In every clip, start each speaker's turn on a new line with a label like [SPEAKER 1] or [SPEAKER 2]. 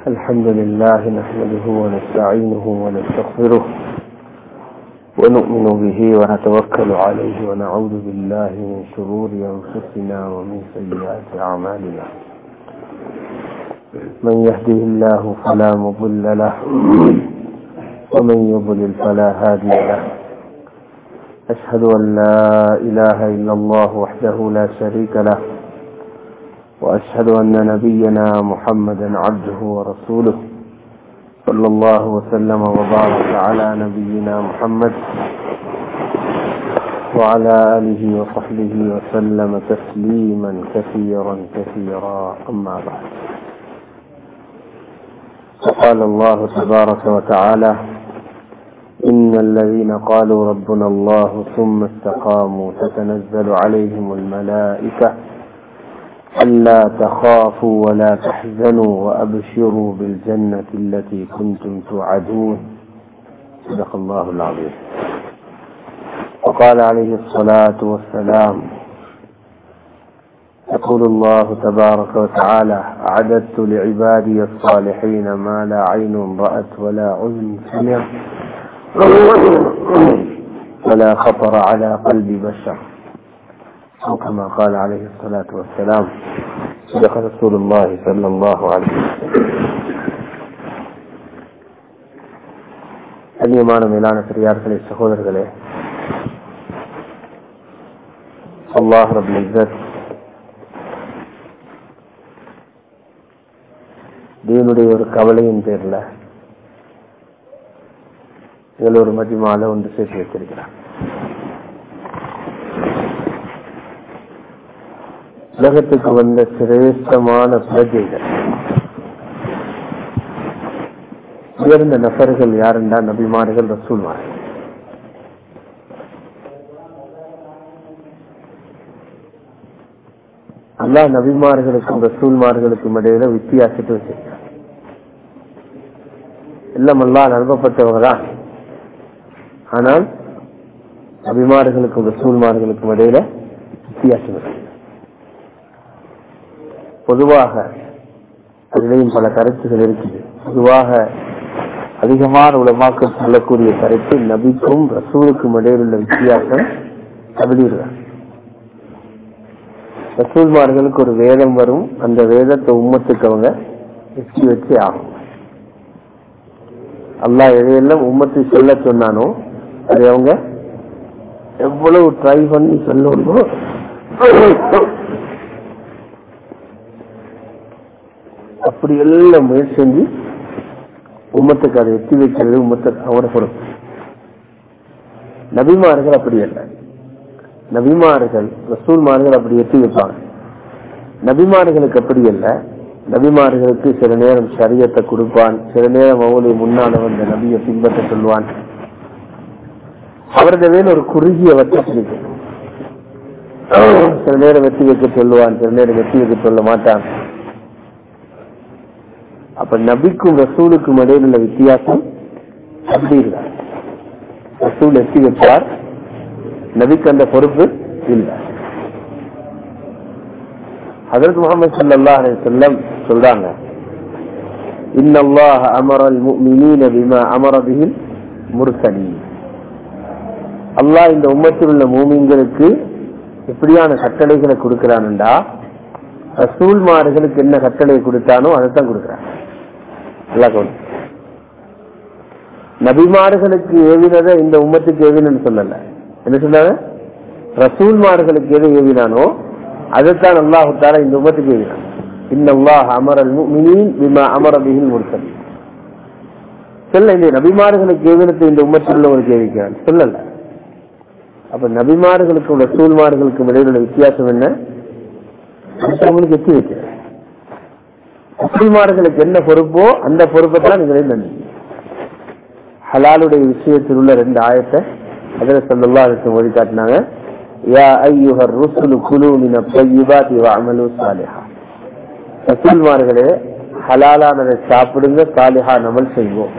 [SPEAKER 1] الحمد لله نحمده ونستعينه ونستغفره ونؤمن به ونتوكل عليه ونعوذ بالله من شرور أنفسنا ومن سيئات أعمالنا من يهده الله فلا مضل له ومن يضلل فلا هادي له أشهد أن لا إله إلا الله وحده لا شريك له وأشهد أن نبينا محمدا عبده ورسوله صلى الله وسلم وبارك على نبينا محمد وعلى آله وصحبه وسلم تسليما كثيرا كثيرا أما بعد فقال الله تبارك وتعالى إن الذين قالوا ربنا الله ثم استقاموا تتنزل عليهم الملائكة ألا تخافوا ولا تحزنوا وأبشروا بالجنة التي كنتم توعدون صدق الله العظيم وقال عليه الصلاة والسلام يقول الله تبارك وتعالى أعددت لعبادي الصالحين ما لا عين رأت ولا أذن سمع ولا خطر على قلب بشر أو كما قال عليه الصلاة والسلام صدق رسول الله صلى الله عليه وسلم கண்ணியமான மேலான பெரியார்களே சகோதரர்களே அல்லாஹ் ரபுல் இஸ்ஸத் தீனுடைய ஒரு கவலையின் பேர்ல இதில் ஒரு மதிமால ஒன்று சேர்த்து வச்சிருக்கிறார் உலகத்துக்கு வந்த சிரேஷ்டமான பிரஜைகள் உயர்ந்த நபர்கள் யாருண்டா நபிமார்கள் ரசூல்மார்கள் அல்லா நபிமார்களுக்கும் ரசூல்மார்களுக்கும் இடையில வித்தியாசத்தை வச்சிருக்காங்க எல்லாம் அல்லா அனுப்பப்பட்டவங்க தான் ஆனால் நபிமார்களுக்கும் ரசூல்மார்களுக்கும் இடையில வித்தியாசம் இருக்கு பொதுவாக அதிலையும் பல கருத்துகள் இருக்குது பொதுவாக அதிகமான உலமாக்கம் சொல்லக்கூடிய கருத்து நபிக்கும் ரசூலுக்கும் இடையில் உள்ள வித்தியாசம் தவிடுகிறார் ரசூல்மார்களுக்கு ஒரு வேதம் வரும் அந்த வேதத்தை உம்மத்துக்கு அவங்க வெற்றி வச்சு ஆகும் அல்லா எதையெல்லாம் உம்மத்தை சொல்ல சொன்னானோ அதை அவங்க எவ்வளவு ட்ரை பண்ணி சொல்லணுமோ அப்படி எல்லாம் முயற்சி செஞ்சு உம்மத்துக்கு அதை எத்தி வைக்கிறது உம்மத்துக்கு அவரை பொறுப்பு நபிமார்கள் அப்படி அல்ல நபிமார்கள் ரசூல்மார்கள் அப்படி எத்தி வைப்பாங்க நபிமார்களுக்கு அப்படி அல்ல நபிமார்களுக்கு சில நேரம் சரியத்தை கொடுப்பான் சில நேரம் அவளை முன்னால வந்த நபியை பின்பற்ற சொல்வான் அவரது வேலை ஒரு குறுகிய வட்டத்தில் சில நேரம் வெற்றி வைக்க சொல்லுவான் சில நேரம் வெற்றி வைக்க சொல்ல மாட்டான் அப்ப நபிக்கும் ரசூலுக்கும் இடையில் உள்ள வித்தியாசம் அப்படி இருக்கார் ரசூல் எத்தி வைப்பார் நபிக்கு அந்த பொறுப்பு இல்லை அதற்கு முகமது சல்லா செல்லம் சொல்றாங்க இன்னல்லாஹ் அமர المؤمنين بما امر به المرسلين அல்லாஹ் இந்த உம்மத்தில் உள்ள மூமின்களுக்கு எப்படியான கட்டளைகளை கொடுக்கிறான்டா ரசூல்மார்களுக்கு என்ன கட்டளை கொடுத்தானோ அதைத்தான் கொடுக்கிறான் நபிமார்களுக்கு ஏவினதை இந்த உம்மத்துக்கு ஏவினு சொல்லல என்ன சொன்னாங்க ரசூல்மார்களுக்கு எது ஏவினானோ அதைத்தான் அல்லாஹுத்தால இந்த உம்மத்துக்கு ஏவினான் இன்னல்லாஹ் அமரல் பிமா அமர பிகில் முர்சல் சொல்ல இந்த நபிமார்களுக்கு ஏவினத்தை இந்த உம்மத்தில் உள்ளவருக்கு ஏவிக்கிறான் சொல்லல அப்ப நபிமார்களுக்கும் ரசூல்மார்களுக்கும் இடையில உள்ள வித்தியாசம் என்ன அவங்களுக்கு எத்தி வைக்கிறேன் முஸ்லிமார்களுக்கு என்ன பொறுப்போ அந்த பொறுப்பை தான் நீங்களே நன்றி ஹலாலுடைய விஷயத்தில் உள்ள ரெண்டு ஆயத்தை அதில் சொல்லலாம் அதுக்கு மொழி காட்டினாங்க யா ஐயுஹர் ருசுலு குலு மின பையிபாத் அமலு சாலிஹா ரசூல்மார்களே ஹலாலானதை சாப்பிடுங்க சாலிஹா நமல் செய்வோம்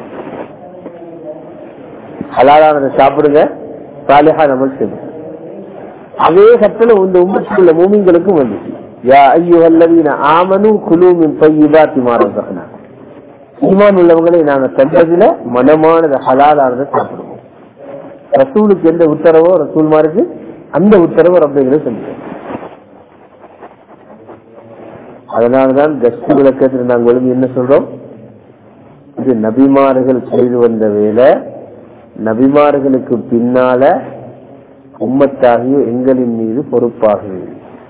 [SPEAKER 1] ஹலாலானதை சாப்பிடுங்க சாலிஹா நமல் செய்வோம் அதே கட்டளை இந்த உம்மத்தில் உள்ள மூமிங்களுக்கும் வந்துச்சு யா ஐயுஹல்லதீன ஆமனு குலு மின் طيبات ما رزقناكم ஈமான் உள்ளவங்களை நாங்க தந்ததுல மனமானது ஹலாலானதை சாப்பிடுவோம் ரசூலுக்கு எந்த உத்தரவோ ரசூல்மாருக்கு அந்த உத்தரவு ரப்பைகளை சொல்லுவோம் அதனாலதான் கஸ்ட் விளக்கத்தில் நாங்களும் என்ன சொல்றோம் இது நபிமார்கள் செய்து வந்த வேலை நபிமார்களுக்கு பின்னால உம்மத்தாகிய எங்களின் மீது பொறுப்பாகுது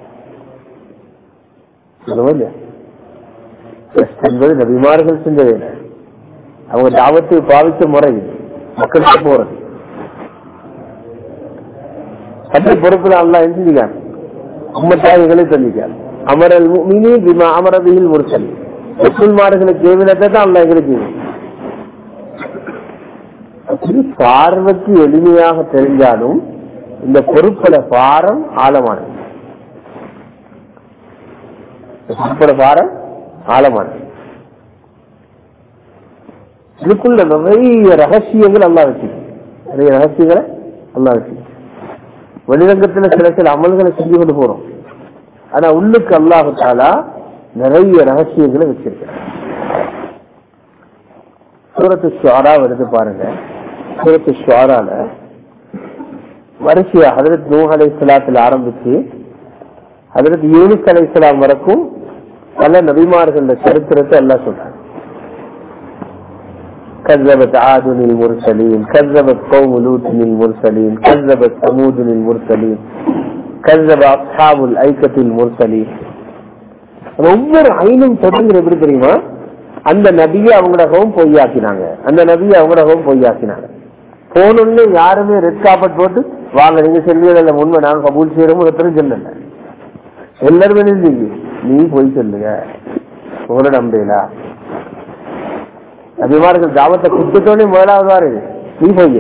[SPEAKER 1] சொல்லுவோம் இல்லையா கஸ்ட் என்பது நபிமார்கள் செஞ்ச வேலை அவங்க தாவத்தை பாவித்த முறை இது. மக்களுக்கு போறது அந்த பொறுப்புல அல்லா செஞ்சுக்கான் உம்மத்தாகிகளை தந்திக்கான் அமரல் முஃமினீன் பிமா அமரபியில் முர்சல் ரசூல்மார்களுக்கு ஏவினத்தை தான் அல்லா எங்களுக்கு அப்படி பார்வைக்கு எளிமையாக தெரிஞ்சாலும் இந்த பொறுப்புல பாரம் ஆழமானது இந்த பொறுப்புல பாரம் ஆழமானது இதுக்குள்ள நிறைய ரகசியங்கள் அல்லா வச்சு நிறைய ரகசியங்களை அல்லா வச்சு வெளிரங்கத்துல சில சில அமல்களை செஞ்சு கொண்டு போறோம் ஆனா உள்ளுக்கு அல்லாஹு தாலா நிறைய ரகசியங்களை வச்சிருக்கிறார் சூரத்து ஷுவாரா எடுத்து பாருங்க சூரத்து ஷுவாரால வரிசையா ஹதரத் நூஹ் அலை சலாத்துல ஆரம்பிச்சு ஹதரத் யூனிஸ் அலை சலாம் வரைக்கும் பல நபிமார்கள சரித்திரத்தை எல்லாம் சொல்றாங்க كذبت عاد المرسلين كذبت قوم لوط المرسلين كذبت ثمود المرسلين كذب أصحاب الأيكة المرسلين ஒவ்வொரு ஐனும் தொடங்குற எப்படி தெரியுமா அந்த நபியை அவங்களோட ஹோம் பொய்யாக்கினாங்க அந்த நபியை அவங்களோட ஹோம் பொய்யாக்கினாங்க போனோன்னு யாருமே ரெட் காப்பட் போட்டு வாங்க நீங்க செல்வியதில்ல உண்மை நாங்க கபூல் செய்யறோம் ஒருத்தரும் சொல்லல எல்லாருமே நின்றீங்க நீ போய் சொல்லுங்க உங்களோட நம்பையிலா நபிமார்கள் ஜாபத்தை குத்துட்டோன்னே முதலாவது வாரு நீ பொய்ய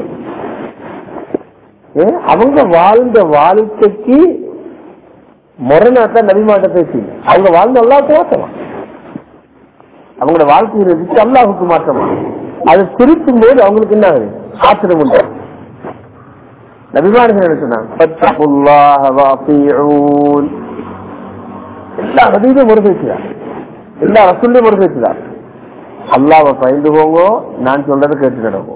[SPEAKER 1] ஏ, அவங்க வாழ்ந்த வாழ்க்கைக்கு முரணாத்தான் நபிமாட்ட பேசி அவங்க வாழ்ந்த அல்லாவுக்கு மாற்றமா அவங்களோட வாழ்க்கை இருந்துச்சு அல்லாஹுக்கு மாற்றமா அதை திருத்தும் போது அவங்களுக்கு என்ன ஆகுது ஆத்திரம் உண்டு நபிமார்கள் என்ன சொன்னாங்க "ஃபத்தகுல்லாஹ வஅத்தீஊன்." எல்லா நபியும் முறைப்பேச்சுதான் எல்லா ரசூல்லையும் முறைப்பேச்சுதான் அல்லாவை பயந்து போங்க நான் சொல்றதை கேட்டு நடக்கும்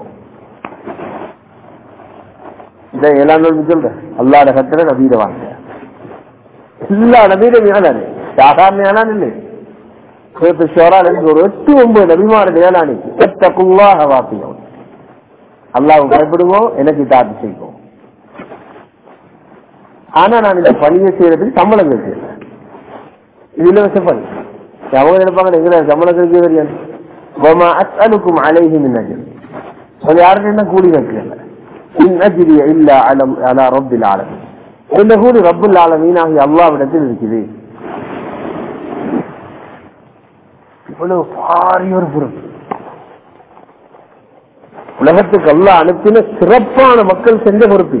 [SPEAKER 1] இதை ஏழாம் நாள் சொல்றேன் அல்லாட கட்டளை நபீர வாங்க எல்லா நபீர மேலானே சாதாரண ஏழான் இல்லை சேர்த்து ஷோரால் இருந்து ஒரு எட்டு ஒன்பது நபிமார்கள் ஏழானிக்கு எத்தக்குள்ளாக வாப்பியம் அல்லாஹ் பயப்படுவோம் எனக்கு தாத்து செய்வோம் ஆனா நான் இந்த பணியை செய்யறதுக்கு சம்பளம் கேட்கிறேன் இது இலவச பணி அவங்க நினைப்பாங்க எங்க சம்பளம் கிடைக்க தெரியாது وما أسألكم عليه من أجر அது யாருக்கு என்ன கூலி வைக்கல இன் அஜ்ரி இல்லா அல அலா ரப்பில் ஆலமீன் இந்த கூலி ரப்புல் ஆலமீன் ஆகிய அல்லாவிடத்தில் இருக்குது இவ்வளவு பாரிய ஒரு பொறுப்பு உலகத்துக்கு அல்லாஹ் அனுப்பின சிறப்பான மக்கள் செஞ்ச பொறுப்பு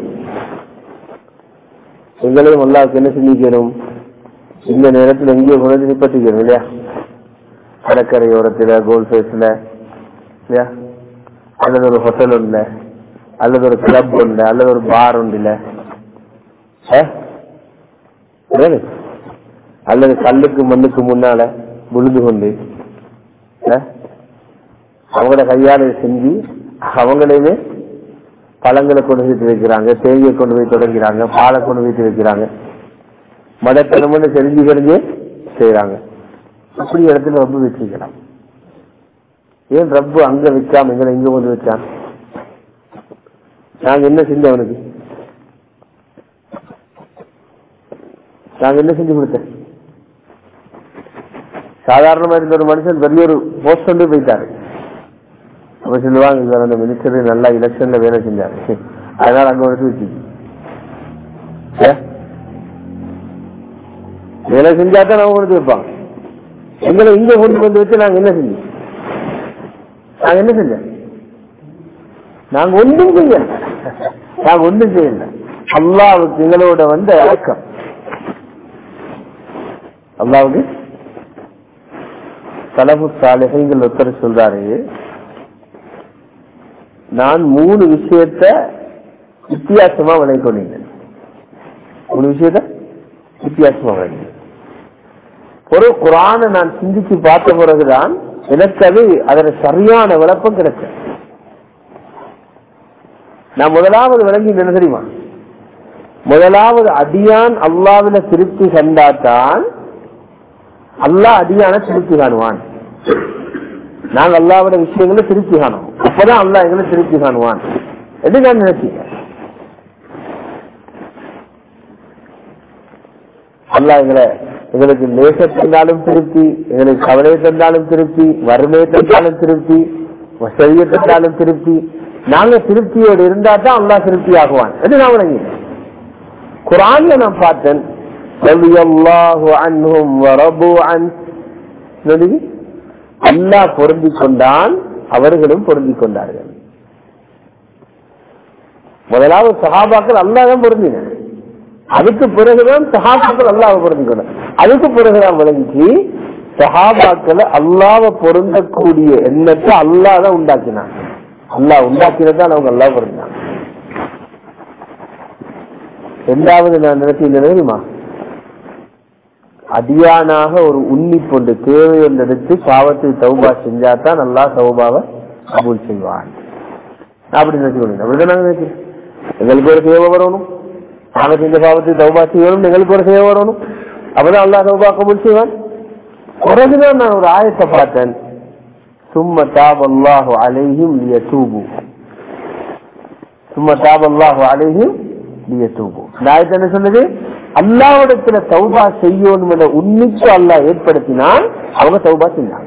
[SPEAKER 1] எங்களையும் அல்லாவுக்கு என்ன செஞ்சிக்கணும் இந்த நேரத்தில் எங்கேயோ கொண்டு நிப்பட்டிக்கணும் இல்லையா கடற்கரையோரத்துல கோல் ஃபேஸ்ல இல்லையா அல்லது ஒரு ஹோட்டல் உண்டு அல்லது ஒரு கிளப் உண்டு அல்லது ஒரு பார் உண்டு இல்ல அல்லது கல்லுக்கு மண்ணுக்கு முன்னால விழுந்து கொண்டு ஆ? அவங்களோட கையால செஞ்சு அவங்களையுமே பழங்களை கொண்டு போயிட்டு வைக்கிறாங்க தேங்காய் கொண்டு போய் தொடங்கிறாங்க பாலை கொண்டு போயிட்டு வைக்கிறாங்க மடத்தனம்னு தெரிஞ்சு தெரிஞ்சு செய்யறாங்க அப்படி இடத்துல ரப்பு வச்சிருக்கலாம் ஏன் ரப்பு அங்க வைக்காம எங்களை இங்க கொண்டு வச்சான் நாங்க என்ன செஞ்சோம் அவனுக்கு நாங்க என்ன செஞ்சு கொடுத்தேன் சாதாரணமா இருந்த ஒரு மனுஷன் பெரிய ஒரு போஸ்ட் கொண்டு போயிட்டாரு அப்ப சொல்லுவாங்க இவர் அந்த மினிஸ்டர் நல்லா எலெக்ஷன்ல வேலை செஞ்சாரு அதனால அங்க எடுத்து வச்சு ஏ? வேலை செஞ்சா தான் அவங்க கொண்டு வைப்பாங்க எங்களை இங்க கொண்டு வந்து வச்சு நாங்க என்ன செஞ்சோம் நாங்க என்ன செஞ்சோம் நாங்க ஒன்றும் செய்யல நாங்க ஒன்றும் செய்யல அல்லாவுக்கு எங்களோட வந்த இறக்கம் அல்லாவுக்கு தலபு சாலைகள் ஒருத்தர் சொல்றாரு நான் மூணு விஷயத்த வித்தியாசமா விளங்கி கொண்டீங்க மூணு விஷயத்த வித்தியாசமா விளங்கி ஒரு குரானை நான் சிந்திச்சு பார்த்த பிறகுதான் எனக்கு அது அதோட சரியான விளப்பம் கிடைச்ச நான் முதலாவது விளங்கி என்ன தெரியுமா முதலாவது அடியான் அல்லாவில திருப்தி கண்டாத்தான் அல்லாஹ் அடியான திருப்தி காணுவான் நாங்க அல்லாவோட விஷயங்களை திருப்தி காணும் அப்பதான் அல்லாஹ் எங்களை திருப்தி காணுவான் என்று நான் நினைச்சீங்க அல்லாஹ் எங்களை எங்களுக்கு நேச தந்தாலும் திருப்தி எங்களுக்கு கவலை தந்தாலும் திருப்தி வறுமையை தந்தாலும் திருப்தி வசதியை தந்தாலும் திருப்தி நாங்க திருப்தியோடு இருந்தா தான் அல்லாஹ் திருப்தி ஆகுவான் என்று நான் விளங்கினேன் குரான்ல நான் பார்த்தேன் ரலியல்லாஹு அன்ஹும் வரபு அன் சொல்லி அல்லாஹ் பொருந்தி கொண்டான் அவர்களும் பொருந்தி கொண்டார்கள் முதலாவது சகாபாக்கள் அல்லாஹ் தான் பொருந்தின அதுக்கு பிறகுதான் சகாபாக்கள் அல்லாஹ் பொருந்தி கொண்டார் அதுக்கு பிறகுதான் விளங்கி சகாபாக்களை அல்லாவ பொருந்தக்கூடிய எண்ணத்தை அல்லாஹ் தான் உண்டாக்கினான் அல்லாஹ் உண்டாக்கினதான் அவங்க அல்லாஹ் பொருந்தாங்க இரண்டாவது நான் நினைச்ச தெரியுமா அடியானாக ஒரு உன்னிப்பொண்டு தேவை ஒன்று எடுத்து பாவத்தை தௌபா செஞ்சா தான் நல்லா தௌபாவை கபூல் செய்வான் அப்படி நினைச்சு அப்படிதான் நாங்க நினைக்கிறோம் எங்களுக்கு ஒரு தேவை வரணும் நாங்க செஞ்ச பாவத்தை தௌபா செய்யணும் எங்களுக்கு ஒரு தேவை வரணும் அப்பதான் அல்லா தௌபா கபூல் செய்வான் பிறகுதான் நான் ஒரு ஆயத்தை பார்த்தேன் சும்ம தாப் அல்லாஹு அலைஹிம் லியதூபு சும்ம தாப் அல்லாஹு அலைஹிம் லியதூபு நான் என்ன சொன்னது அல்லாவிடத்துல தௌபா செய்யணும் என்ற உன்னிச்சு அல்லாஹ் ஏற்படுத்தினால் அவங்க தௌபா செஞ்சாங்க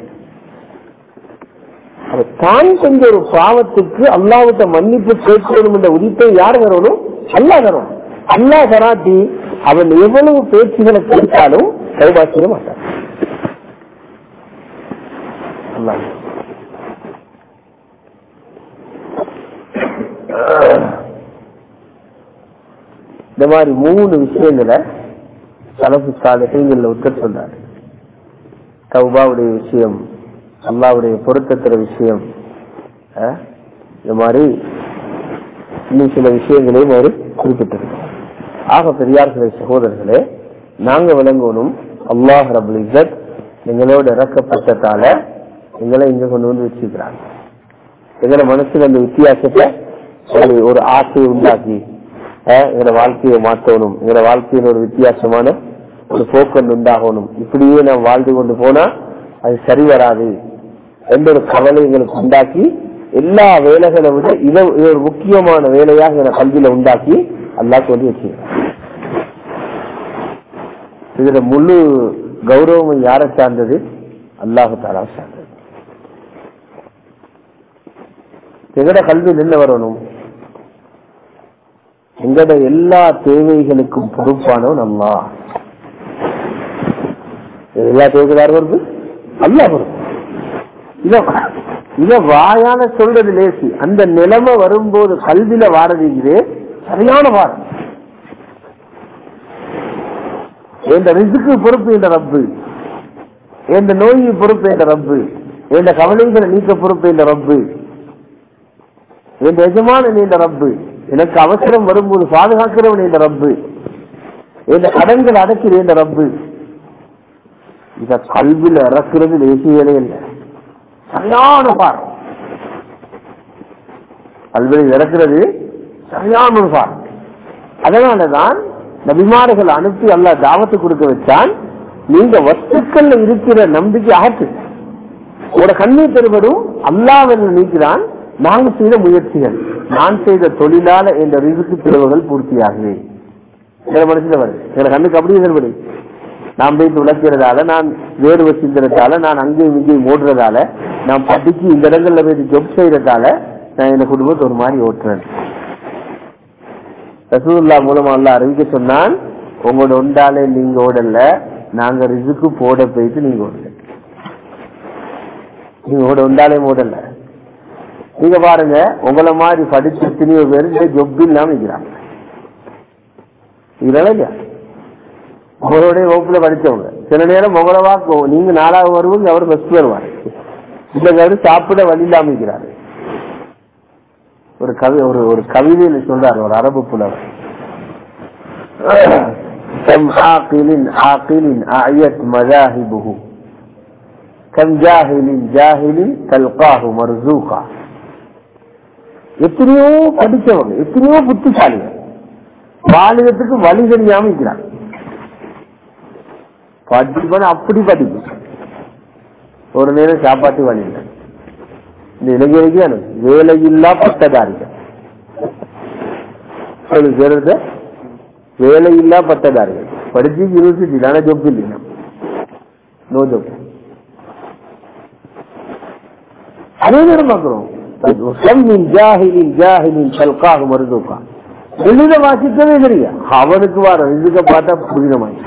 [SPEAKER 1] தான் செஞ்ச ஒரு பாவத்துக்கு அல்லாவிட்ட மன்னிப்பு கேட்கணும் என்ற உரிப்பை யார் வரணும் அல்லாஹ் தரும் அல்லாஹ் தராட்டி அவன் எவ்வளவு பேச்சுகளை கேட்டாலும் தௌபா செய்ய மாட்டான் அல்லாஹ் இந்த மாதிரி மூணு விஷயங்களை தலப்பு சாலைகள்ல உத்தர் சொன்னார் தௌபாவுடைய விஷயம் அல்லாவுடைய பொருத்தத்துற விஷயம் அஹ், இந்த மாதிரி இன்னும் சில விஷயங்களையும் அவர் குறிப்பிட்டிருக்கோம் ஆக பெரியார்களே சகோதரர்களே நாங்க விளங்கணும் அல்லாஹ் ரபுல் இஸ்ஸத் எங்களோட இறக்கப்பட்டதால எங்களை இங்க கொண்டு வந்து வச்சிருக்கிறாங்க எங்களை மனசுல அந்த வித்தியாசத்தை ஒரு ஒரு ஆசையை உண்டாக்கி அஹ், எங்களோட வாழ்க்கையை மாற்றணும் எங்களோட வாழ்க்கையில் ஒரு வித்தியாசமான ஒரு போக்கன் உண்டாகணும் இப்படியே நாம் வாழ்ந்து கொண்டு போனா அது சரி வராது என்ற ஒரு கவலை எங்களுக்கு உண்டாக்கி எல்லா வேலைகளை விட இதை இது ஒரு முக்கியமான வேலையாக எங்களை கல்வியில உண்டாக்கி அல்லாஹ் வந்து வச்சிருக்கோம் இதுல முழு கௌரவம் யாரை சார்ந்தது அல்லாஹு தாலா சார்ந்தது எங்கட கல்வி என்ன வரணும் எங்கட எல்லா தேவைகளுக்கும் பொறுப்பானவன் அல்லா எல்லா தேவைகள் யார் வருது அல்லா வரும் இத இத வாயால சொல்றது லேசி அந்த நிலைமை வரும்போது கல்வியில வாரதுங்கிறே சரியான வாரம் எந்த ரிசுக்கு பொறுப்பு என்ற ரப்பு எந்த நோய் பொறுப்பு என்ற ரப்பு எந்த கவலைகளை நீக்க பொறுப்பு என்ற ரப்பு என் எஜமான நீண்ட ரப்பு எனக்கு அவசரம் வரும்போது பாதுகாக்கிறவன் என்ற ரப்பு எந்த கடன்கள் அடக்கிற என்ற ரப்பு இத கல்வியில இறக்குறது லேசி வேலை இல்லை சரியான பார் கல்வியில் இறக்குறது சரியான ஒரு பார் அதனாலதான் நபிமார்கள் அனுப்பி அல்ல தாவத்து கொடுக்க வச்சான் நீங்க வஸ்துக்கள்ல இருக்கிற நம்பிக்கை அகற்று உங்களோட கண்ணீர் பெறுவதும் அல்லாவென்று நீக்கிறான் நாங்க செய்த முயற்சிகள் நான் செய்த தொழிலால என்ற ரிசுக்கு பிளவுகள் பூர்த்தியாகவே எங்க மனசுல வருது எங்க கண்ணுக்கு அப்படியே தருவது நான் போயிட்டு விளக்கிறதால நான் வேறு வச்சிருந்ததால நான் அங்கேயும் இங்கேயும் ஓடுறதால நான் படிச்சு இந்த இடங்கள்ல போயிட்டு ஜொப் செய்யறதால நான் என் குடும்பத்தை ஒரு மாதிரி ஓட்டுறேன் ரசூல்லா மூலமா அல்ல அறிவிக்க சொன்னான் உங்களோட ஒன்றாலே நீங்க ஓடல நாங்க ரிசுக்கு போட போயிட்டு நீங்க ஓடல நீங்க ஓட ஒன்றாலே ஓடல நீங்க பாருங்க உங்களை மாதிரி படிச்சு எத்தனையோ பேர் இந்த ஜொப் இல்லாம இருக்கிறாங்க இதெல்லாம் இல்லையா உங்களுடைய வகுப்புல படிச்சவங்க சில நேரம் உங்களை வாக்கு நீங்க நாலாவது வருவீங்க அவர் ஃபர்ஸ்ட் வருவார் இந்த கரு சாப்பிட வழி இல்லாம இருக்கிறாரு ஒரு கவி ஒரு ஒரு கவிதையில சொல்றாரு ஒரு அரபு புலவர் كم عاقل عاقل أعيت مذاهبه கம் ஜாஹிலின் ஜாஹிலின் கல்காஹு மர்சூகா எத்தனையோ படிச்சவங்க எத்தனையோ புத்திசாலிகள் வாலிபத்துக்கு வழி தெரியாம இருக்கிறாங்க படிப்பன அப்படி படிப்பு ஒரு நேரம் சாப்பாட்டு வழி இல்லை இந்த இளைஞருக்கு வேலையில்லா பட்டதாரிகள் அது சொல்றது வேலையில்லா பட்டதாரிகள் படிச்சு யூனிவர்சிட்டி ஆனா ஜொப் இல்லைங்க நோ ஜொப் அதே நேரம் பார்க்கிறோம் செம்மின் ஜாஹிலின் ஜாஹிலின் சல்காக மருந்துக்கா எழுத வாசிக்கவே தெரியும் அவனுக்கு வர இதுக்க பார்த்தா புரிதமாய்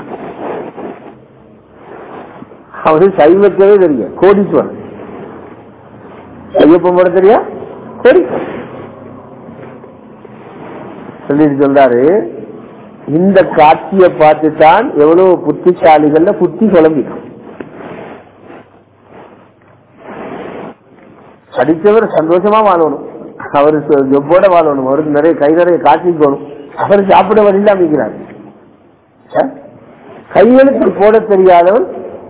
[SPEAKER 1] அவனுக்கு கை வைக்கவே தெரியும் கோடீஸ்வரன் ஐயப்பன் போட தெரியா கோடி சொல்லிட்டு சொல்றாரு இந்த காட்சியை பார்த்து தான் எவ்வளவு புத்திசாலிகள்ல புத்தி குழம்பிடும் படித்தவர் சந்தோஷமா வாழணும் அவர் ஜொப்போட வாழணும் அவருக்கு நிறைய கை நிறைய காட்சிக்கணும் அவர் சாப்பிட வழியில் அமைக்கிறார் கையெழுத்து போட தெரியாதவன்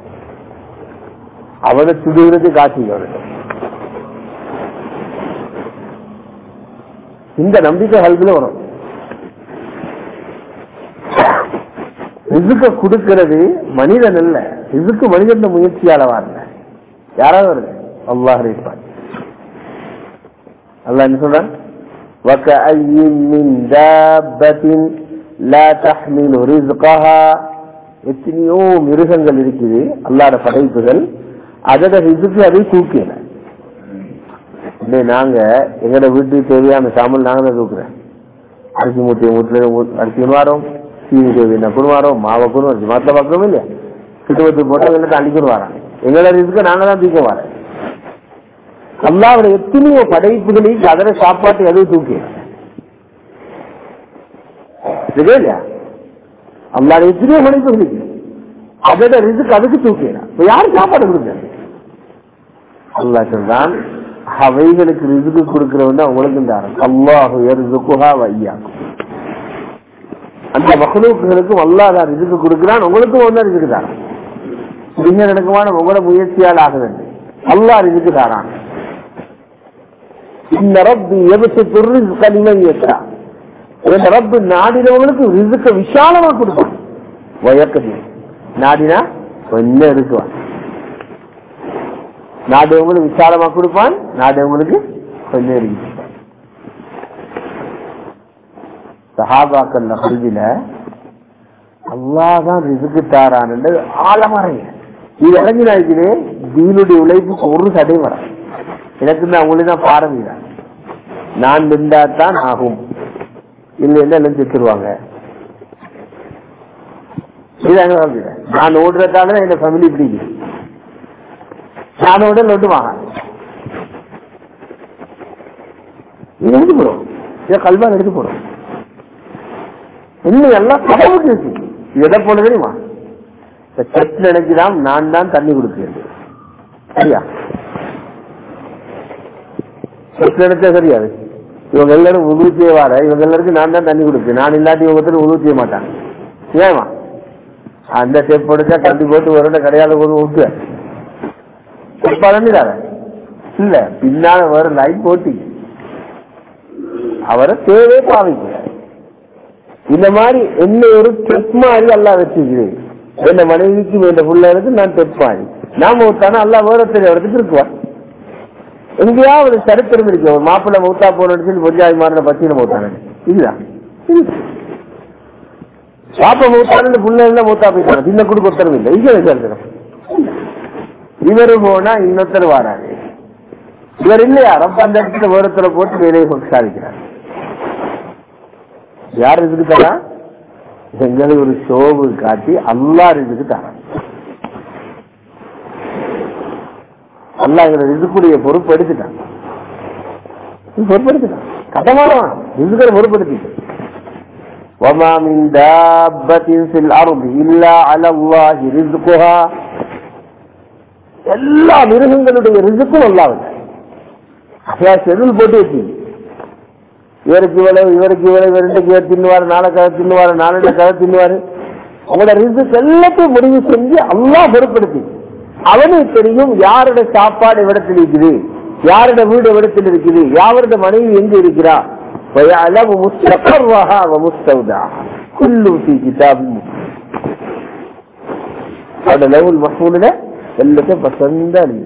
[SPEAKER 1] அவனை சுடுகிறது காட்சிக்கணும் இந்த நம்பிக்கை கல்வியில வரும் ரிசுக்க கொடுக்கிறது மனிதன் அல்ல ரிசுக்கு மனிதன் முயற்சியால வரல யாராவது வருது அல்லாஹ் இருப்பார் அல்லாஹ் என்ன சொல்றான் وكأي من دابة لا تحمل رزقها எத்தனையோ மிருகங்கள் இருக்குது அல்லாட படைப்புகள் அதோட ரிசுக்கு அதை தூக்கல இல்லை நாங்க எங்கட வீட்டுக்கு தேவையான சாமல் நாங்க தான் தூக்குறேன் அரிசி மூட்டை மூட்டில அரிசி கொண்டு சீனி தேவையான கொண்டு வரோம் மாவை கொண்டு வரோம் மத்த பக்கமும் இல்லையா கிட்டுவத்து போட்டு எல்லாம் அள்ளிக்கொண்டு வரோம் எங்களோட ரிசுக்கு நாங்க தான் தூக்க வரோம் அல்லாவோட எத்தனையோ படைப்புகளையும் அதர சாப்பாட்டு எதுவும் தூக்கி இல்லையா அல்லாட எத்தனையோ படைப்புகளுக்கு அதோட ரிசுக்கு அதுக்கு தூக்கிடலாம் இப்ப யாரு சாப்பாடு கொடுக்க அல்லா சொல்றான் அவைகளுக்கு ரிசுக்கு கொடுக்கிறவன் அவங்களுக்கு தாரம் அல்லாஹு எருக்குஹா வையாக்கும் அந்த மகளுக்குகளுக்கும் அல்லாதான் ரிசுக்கு கொடுக்கிறான் உங்களுக்கும் ஒன்றா ரிசுக்கு தாரான் மிக நடுக்கமான உங்களோட முயற்சியால் ஆகுது அல்லா ரிசுக்கு தாரான் இந்த ரப்பு எவத்து பொருள் கனிமன் ஏற்றா இந்த ரப்பு நாடினவங்களுக்கு ரிசுக்க விஷாலமா கொடுப்பான் வயக்கதி நாடினா கொஞ்சம் இருக்குவான் நாடுவங்களுக்கு விசாலமா கொடுப்பான் நாடுவங்களுக்கு கொஞ்சம் இருக்கு சஹாபாக்கள் ஹருஜில அல்லாதான் ரிசுக்கு தாரான் ஆழமறைய இது இறங்கினாச்சுனே தீனுடைய உழைப்புக்கு ஒரு தடை வர எனக்கு தான் அவங்களே தான் பாரம்பரியம் நான் நின்றா தான் ஆகும் இல்லை எல்லாம் செத்துருவாங்க நான் ஓடுறதால என் ஃபேமிலி பிடிக்குது நான் ஓட லொட்டுவாங்க இது எடுத்து போறோம் இதை கல்வான் எடுத்து போறோம் இன்னும் எல்லாம் கடவுளுக்கு இருக்கு எதை போல தெரியுமா இந்த செட் நினைச்சுதான் நான் தான் தண்ணி கொடுக்கிறேன் சரியா செட் நினைச்சா சரியாது இவங்க எல்லாரும் உதவி செய்ய வர இவங்க எல்லாருக்கும் நான் தான் தண்ணி கொடுப்பேன் நான் இல்லாட்டி இவங்க உதவி செய்ய மாட்டாங்க ஏமா அந்த ஸ்டெப் எடுத்தா கட்டி போட்டு ஒரு கிடையாத போது விட்டு பழனிதார இல்ல பின்னால வர லைன் போட்டி அவரை தேவே பாவிக்க இந்த மாதிரி என்ன ஒரு டெப் மாதிரி எல்லாம் வச்சுக்கிறேன் என் மனைவிக்கு என் பிள்ளைகளுக்கு நான் டெப் மாதிரி நான் மூத்தானா எல்லாம் வேற தெரிய இடத்துக்கு இருக்குவான் எங்கேயாவது சரித்திரம் இருக்கு ஒரு மாப்பிள்ளை மூத்தா போனு சொல்லி பொஞ்சாதி மாறின பத்தியில மூத்தானு இதுதான் பாப்ப மூத்தானு புள்ள எல்லாம் மூத்தா போயிட்டாங்க சின்ன குடு கொடுத்தரும் இல்லை இங்க சரித்திரம் இவரு போனா இன்னொருத்தர் வராரு இவர் இல்லையா ரொம்ப அந்த இடத்துல ஓரத்துல போட்டு வேலையை சாதிக்கிறார் யார் இதுக்கு தரா எங்களை ஒரு ஷோவு காட்டி அல்லா இதுக்கு தரா அல்லா எங்களை இதுக்குடைய பொறுப்பு எடுத்துட்டான் பொறுப்பு எடுத்துட்டான் கட்டமானவன் இதுக்கிற பொறுப்படுத்திட்டு وما من دابة في الأرض إلا على الله رزقها எல்லா மிருகங்களுடைய ரிசுக்கும் அல்லாவது ஷெடியூல் போட்டு வச்சு இவருக்கு இவ்வளவு இவருக்கு இவ்வளவு ரெண்டு கதை தின்னுவாரு நாலு கதை தின்னுவாரு நாலு கதை தின்னுவாரு உங்களோட ரிசுக்கு எல்லாத்தையும் முடிவு செஞ்சு அல்லா பொறுப்படுத்தி அவனுக்கு தெரியும் யாரோட சாப்பாடு எவ்விடத்தில் இருக்குது யாரோட வீடு எவ்விடத்தில் இருக்குது யாரோட மனைவி எங்க இருக்கிறா ويعلم مستقرها ومستودعها كل في كتاب هذا له المحفوظ ده اللي تبقى صندل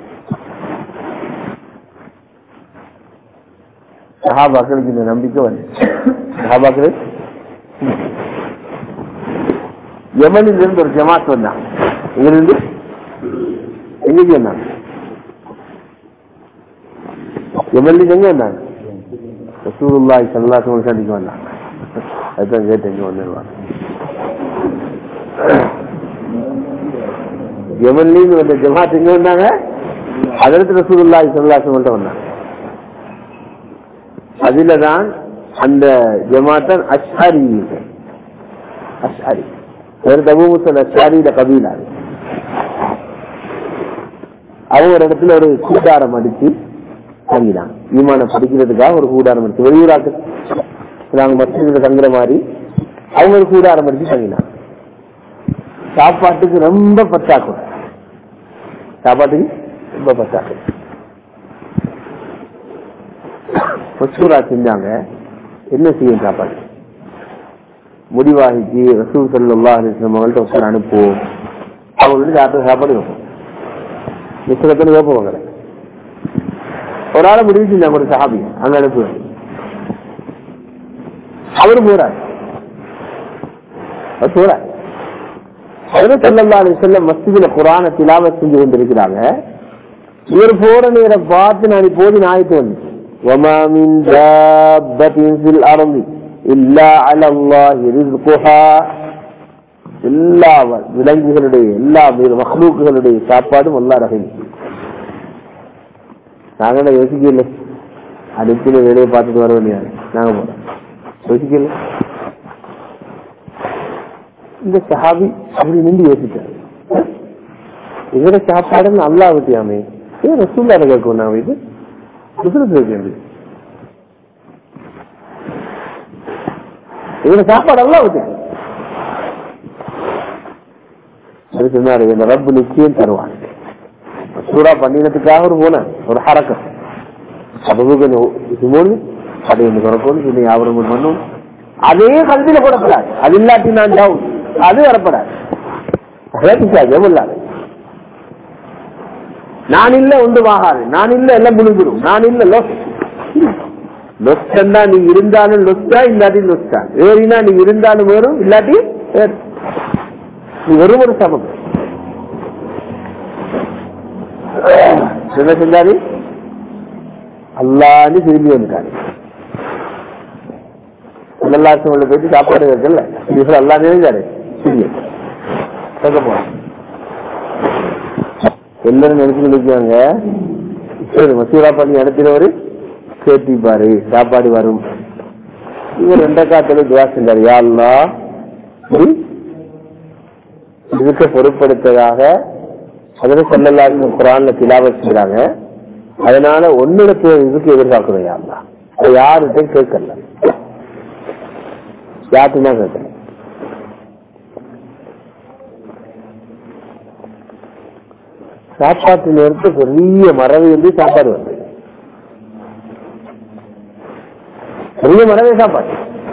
[SPEAKER 1] சஹாபாக்களுக்கு இந்த நம்பிக்கை வந்து சஹாபாக்கள் யமனில் இருந்து ஒரு ஜமாத் வந்தான் இங்கிருந்து எங்க வந்தாங்க யமனில் எங்க வந்தாங்க ரசூலுல்லாஹி ஸல்லல்லாஹு அலைஹி வஸல்லம் வந்தாங்க அதுதான் கேட்டு இங்க வந்துருவாங்க யமன்லின்னு வந்த ஜமாத் எங்க வந்தாங்க அதற்கு ரசூலுல்லாஹி ஸல்லல்லாஹு அலைஹி வஸல்லம் வந்தாங்க அதுல தான் அந்த ஜமாத்தன் அஷ்ஹாரி அஷ்ஹாரி வேறு தபூமுசல் அஷ்ஹாரியில கபீலா அவங்க ஒரு இடத்துல ஒரு கூட்டாரம் அடிச்சு தங்கினாங்க ஈமான படிக்கிறதுக்காக ஒரு கூடாரம் அடிச்சு வெளியூராக்கள் நாங்க மசிதில தங்குற மாதிரி அவங்க ஒரு கூடாரம் அடிச்சு தங்கினாங்க சாப்பாட்டுக்கு ரொம்ப பற்றாக்குறை சாப்பாட்டுக்கு ரொம்ப பற்றாக்குறை மசூரா செஞ்சாங்க என்ன செய்யும் சாப்பாடு முடிவாகிக்கு ரசூல் சல்லா அவங்கள்ட்ட ஒருத்தர் அனுப்புவோம் அவங்க வந்து சாப்பிட்டு சாப்பாடு வைப்போம் மிஸ்ரத்தில் வைப்போம் ஒரு ஆளை முடிவு செஞ்சாங்க ஒரு சஹாபி அங்க அனுப்புவேன் அவரு போறார் அவர் போறார் அவரு சல்லல்லா அலி செல்லம் மஸ்ஜிதில குரான திலாவ செஞ்சு கொண்டிருக்கிறாங்க இவர் போற நேரம் பார்த்து நான் இப்போது நாயத்து வந்துச்சு وما من دابة في الأرض إلا على الله رزقها எல்லா விலங்குகளுடைய எல்லா மஹ்லூக்குகளுடைய சாப்பாடும் அல்லா ரகம் நாங்க யோசிக்கல அடுப்பில வேலையை பார்த்துட்டு வர வேண்டியது நாங்க போறோம் யோசிக்கல இந்த சஹாபி அப்படி நின்று யோசிச்சாரு இதோட சாப்பாடுன்னு அல்லா விட்டியாமே ஏன் ரசூல்லா கேட்கும் நான் இது பிசினஸ் இருக்கு இதோட சாப்பாடு எல்லாம் விட்டு அது சொன்னாரு இந்த ரப்பு நிச்சயம் தருவான் சூடா பண்ணினதுக்காக ஒரு போன ஒரு ஹரக்கம் அப்போ கொஞ்சம் சுமோனு அதை ஒன்று குறைக்கணும் சொல்லி ஆவரம் பண்ணும் அதே கல்வியில போடப்படாது அது இல்லாட்டி நான் ஜாவும் அது வரப்படாது இல்லாது நான் இல்ல உண்டு ஆகாது நான் இல்ல எல்லாம் முழுங்கிடும் நான் இல்ல லொஸ் லொஸ்டா நீ இருந்தாலும் லொஸ்டா இல்லாட்டி லொஸ்டா ஏறினா நீ இருந்தாலும் வரும் இல்லாட்டி நீ வெறும் ஒரு சமம் என்ன செஞ்சாரு அல்லான்னு திரும்பி வந்துட்டாரு எல்லாத்தையும் போயிட்டு சாப்பாடு இருக்குல்ல இது அல்லா நினைஞ்சாரு திரும்பி கேட்க போறேன் எல்லாரும் நினைச்சு நினைக்கிறாங்க சரி மசூரா பண்ணி நடத்தினவரு கேட்டிப்பாரு சாப்பாடு வரும் இவர் ரெண்ட காத்துல துவா செஞ்சாரு யாழ்லா இதுக்கு பொருட்படுத்ததாக அதில் செல்லல்லாருன்னு குரான்ல திலாவ செய்யறாங்க அதனால ஒன்னிடத்து இதுக்கு எதிர்பார்க்கிறோம் யாருலா யாருகிட்டையும் கேட்கல யார்ட்டுமா கேட்கல சாப்பாட்டு நேரத்து பெரிய மரவை வந்து சாப்பாடு வருது பெரிய மரவே சாப்பாடு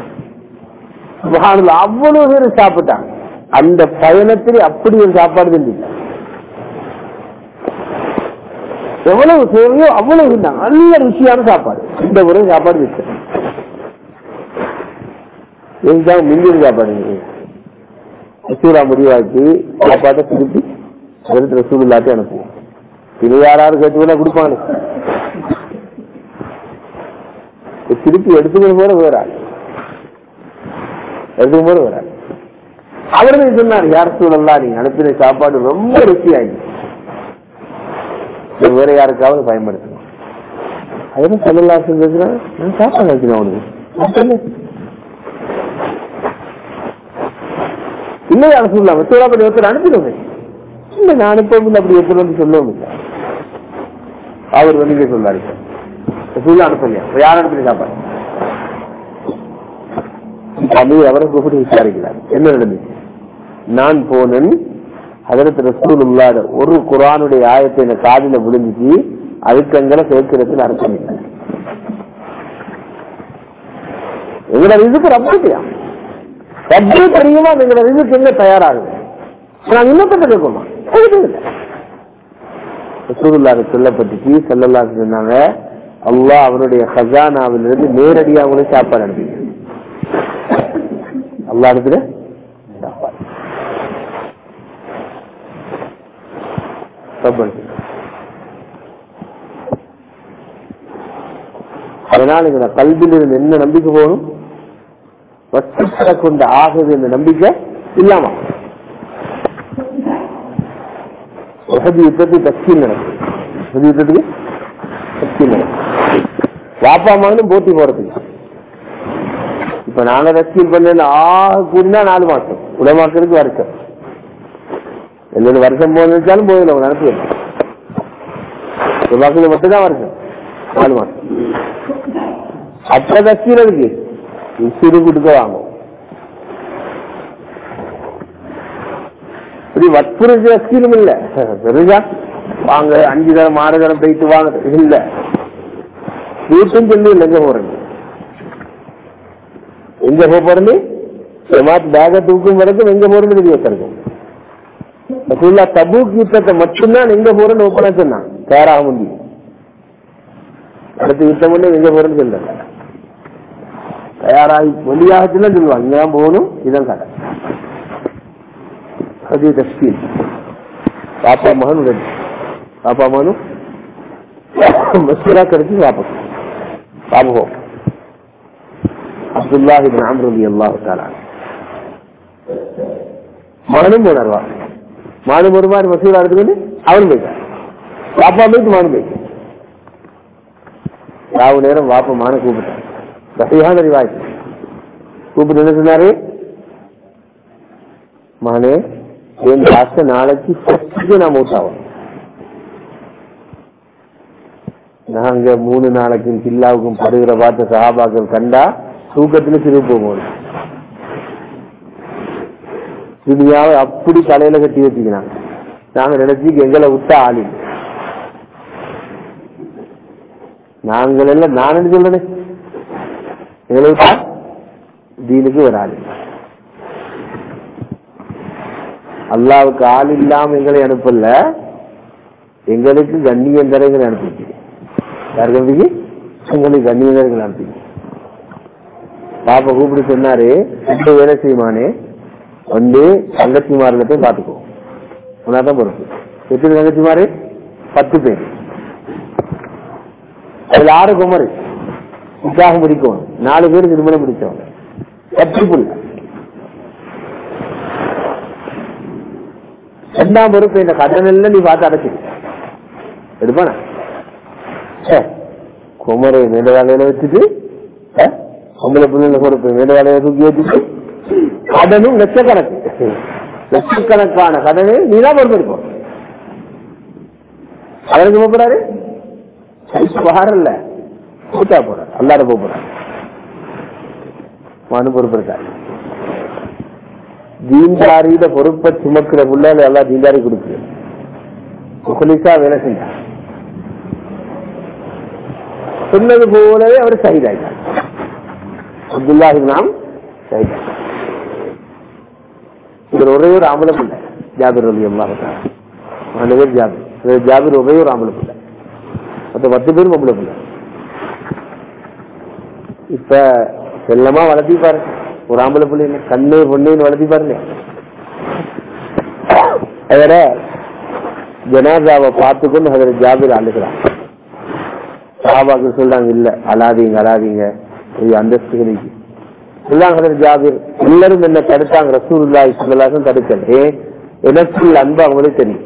[SPEAKER 1] அவ்வளவு பேர் சாப்பிட்டாங்க அந்த பயணத்தில் அப்படி ஒரு சாப்பாடு செஞ்சுட்டாங்க எவ்வளவு தேவையோ அவ்வளவு இருந்தாங்க நல்ல ருசியான சாப்பாடு இந்த முறை சாப்பாடு வச்சு இதுதான் மிஞ்சின சாப்பாடு சூறா முடிவாக்கி சாப்பாட்டை திருப்பி எடுத்து ரசூல் இல்லாட்டி அனுப்புவோம் இது யாராவது கேட்டு கொடுப்பாங்க திருப்பி எடுத்துக்கிற போற வேற எடுத்துக்கும் போற வேற அவருமே சொன்னார் யார் சூழல்லா நீங்க அனுப்பின சாப்பாடு ரொம்ப ருசியாயிடுச்சு வேற யாருக்காவது பயன்படுத்தணும் அதுவும் சொல்லலா செஞ்சதுன்னா நான் சாப்பாடு வைக்கணும் அவனுக்கு இல்லை யாரும் சொல்லலாம் சூறா பண்ணி ஒருத்தர் அனுப்பிடுவேன் இல்ல நான் அனுப்பவும் அப்படி எப்படி வந்து சொல்லவும் இல்லை அவர் வந்து இங்க சொல்லாரு சொல்ல அனுப்பலையா யார் அனுப்பி சாப்பாடு அது அவரை கூப்பிட்டு விசாரிக்கிறார் என்ன நடந்துச்சு நான் போனேன் அதற்கு ரசூல் இல்லாத ஒரு குரானுடைய ஆயத்தை எனக்கு காதில விழுந்துச்சு அதுக்கு எங்களை கேட்கறதுக்கு அர்த்தம் இல்லை எங்களோட இதுக்கு ரப்பியா ரப்பே தெரியுமா எங்களோட இதுக்கு எங்க தயாராகுது நாங்க இன்னொருத்த கேட்கணும் ரசூலுல்லாஹ் சொல்லப்பட்டுச்சு செல்லல்லா சொன்னாங்க அல்லாஹ் அவருடைய ஹசானாவிலிருந்து நேரடியா அவங்களுக்கு சாப்பாடு அனுப்பிங்க அல்லா இடத்துல சாப்பாடு சாப்பாடு அதனால எங்க கல்வியில் இருந்து என்ன நம்பிக்கை போகணும் வசத்தை கொண்டு ஆகுது என்ற நம்பிக்கை இல்லாம உகதி யுத்தத்துக்கு தஸ்கீல் நடக்குது உகதி யுத்தத்துக்கு தஸ்கீல் நடக்குது வாப்பா மகனும் போட்டி போறதுக்கு இப்ப நாங்க தஸ்கீல் பண்ண ஆக கூடினா நாலு மாசம் உலமாக்கிறதுக்கு வருஷம் எல்லாரும் வருஷம் போக நினைச்சாலும் போயிடும் நடத்துவேன் உலமாக்கள் மட்டும்தான் வருஷம் நாலு மாசம் அப்ப தஸ்கீல் இருக்கு சிறு கொடுக்க வாங்கும் இப்படி வற்புறுத்தி தஸ்கீலும் இல்ல பெருசா வாங்க அஞ்சு தரம் ஆறு தரம் போயிட்டு வாங்க இல்ல வீட்டும் சொல்லி இல்லை எங்க போறது எங்க போக போறது ஜமாத் பேக தூக்கும் வரைக்கும் எங்க போறது தெரிய வச்சிருக்கும் ரசூல்லா தபூக் யுத்தத்தை மட்டும்தான் எங்க போறேன்னு ஓப்பனா சொன்னான் தயாராக முடியும் அடுத்த யுத்தம் பண்ணி எங்க போறேன்னு சொல்லல தயாராகி வெளியாகத்துல சொல்லுவாங்க இங்கதான் போகணும் இதான் கடை அது தஸ்கீல் பாப்பா மகன் ரெண்டு பாப்பா மகனும் மசூரா கிடைச்சி வாபஸ் பாபுவோம் அப்துல்லாஹி பின் அம்ர் ரலி அல்லாஹு தஆலா மகனும் போனார்வா மானும் ஒரு மாதிரி மசூரா எடுத்துக்கிட்டு அவனும் போயிட்டார் பாப்பா போயிட்டு மானும் போயிட்டு ராவு நேரம் வாப்பா மான கூப்பிட்டான் சகையான ரிவாய் கூப்பிட்டு என்ன சொன்னாரு மானே என் காசை நாளைக்கு ஃபர்ஸ்ட் நான் மூட்டாவும் நாங்க மூணு நாளைக்கும் கில்லாவுக்கும் படுகிற பார்த்த சகாபாக்கள் கண்டா தூக்கத்துல சிரிப்பு போகணும் துணியாவை அப்படி தலையில கட்டி வச்சுக்கிறாங்க நாங்க நினைச்சு எங்களை விட்டா ஆளி நாங்கள் எல்லாம் நான் என்ன சொல்றேன் எங்களை விட்டா தீனுக்கு ஒரு ஆள் அல்லாவுக்கு ஆள் இல்லாம எங்களை அனுப்பல எங்களுக்கு கண்ணியந்தரைகள் அனுப்பிச்சு யாருக்கு அனுப்பிச்சு எங்களுக்கு கண்ணியந்தரைகள் அனுப்பிச்சு பாப்பா கூப்பிட்டு சொன்னாரு ரெண்டு வேலை செய்யுமானே வந்து தங்கச்சிமாரில் போய் பார்த்துக்கோ உன்னாதான் பொறுப்பு எத்தனை தங்கச்சிமாரு பத்து பேர் அதுல ஆறு குமரி நிக்காக முடிக்கும் நாலு பேர் திருமணம் முடிச்சவங்க பத்து புள்ள ரெண்டாம் பொறுப்பு இந்த கடன் எல்லாம் நீ பார்த்து அடைச்சிரு எடுப்பானா குமரை மேல வேலையில வச்சுட்டு பொம்பளை பிள்ளைங்க பொறுப்பு மேல வேலையை தூக்கி வச்சுட்டு கடனும் லட்சக்கணக்கு லட்சக்கணக்கான கடனை நீதான் பொறுப்பெடுப்போம் கடனுக்கு போறாரு இல்ல கூட்டா போறாரு அல்லாட போறாரு மனு பொறுப்பெடுத்தாரு தீன்தாரியில பொறுப்பை சுமக்கிற புள்ளால எல்லாம் தீன்தாரி கொடுக்கு முகலிசா வேலை செஞ்சார் சொன்னது போலவே அவர் சகிதாயிட்டார் அப்துல்லாஹி நாம் சகிதார் இவர் ஒரே ஒரு ஆம்பளை பிள்ளை ஜாபிர் அலி அல்லாஹ் அந்த பேர் ஜாபிர் ஜாபிர் ஒரே ஒரு ஆம்பளை பிள்ளை மொத்த பத்து பேரும் பொம்பளை பிள்ளை இப்ப செல்லமா வளர்த்தி பாரு ஒரு ஆம்பளை பிள்ளை கண்ணு பொண்ணுன்னு வளர்த்தி பாருங்க அவர ஜனாதாவை பார்த்துக்கொண்டு அதில் ஜாபிர் அழுகிறான் சாபாக்கு சொல்றாங்க இல்ல அழாதீங்க அழாதீங்க இது அந்தஸ்துகளுக்கு சொல்லாங்க ஹதரத் ஜாபிர் எல்லாரும் என்ன தடுத்தாங்க ரசூலுல்லாஹி ஸல்லல்லாஹு தடுக்கல ஏ எனக்குள்ள அன்பு அவங்களுக்கு தெரியும்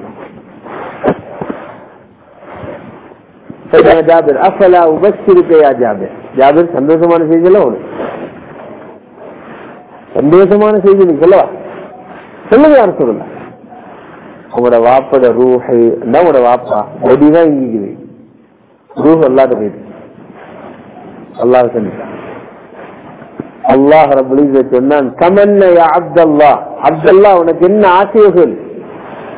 [SPEAKER 1] சொன்னாங்க ஜாபிர் அஃபலா உபஸ்திருக்க யா ஜாபிர் ஜாபிர் சந்தோஷமான செய்தியில ஒண்ணு சந்தோஷமான செய்தி நீ சொல்லவா சொல்லுங்க யாரும் சொல்லல உங்களோட வாப்போட ரூஹை உங்களோட வாப்பா பொடிதான் இங்கிக்குது ரூஹ் அல்லாத போயிடு அல்லாஹ் சொல்லிட்டான் அல்லாஹ் ரபுல் சொன்னான் கமன்ன யா அப்தல்லா அப்தல்லா உனக்கு என்ன ஆசையோ சொல்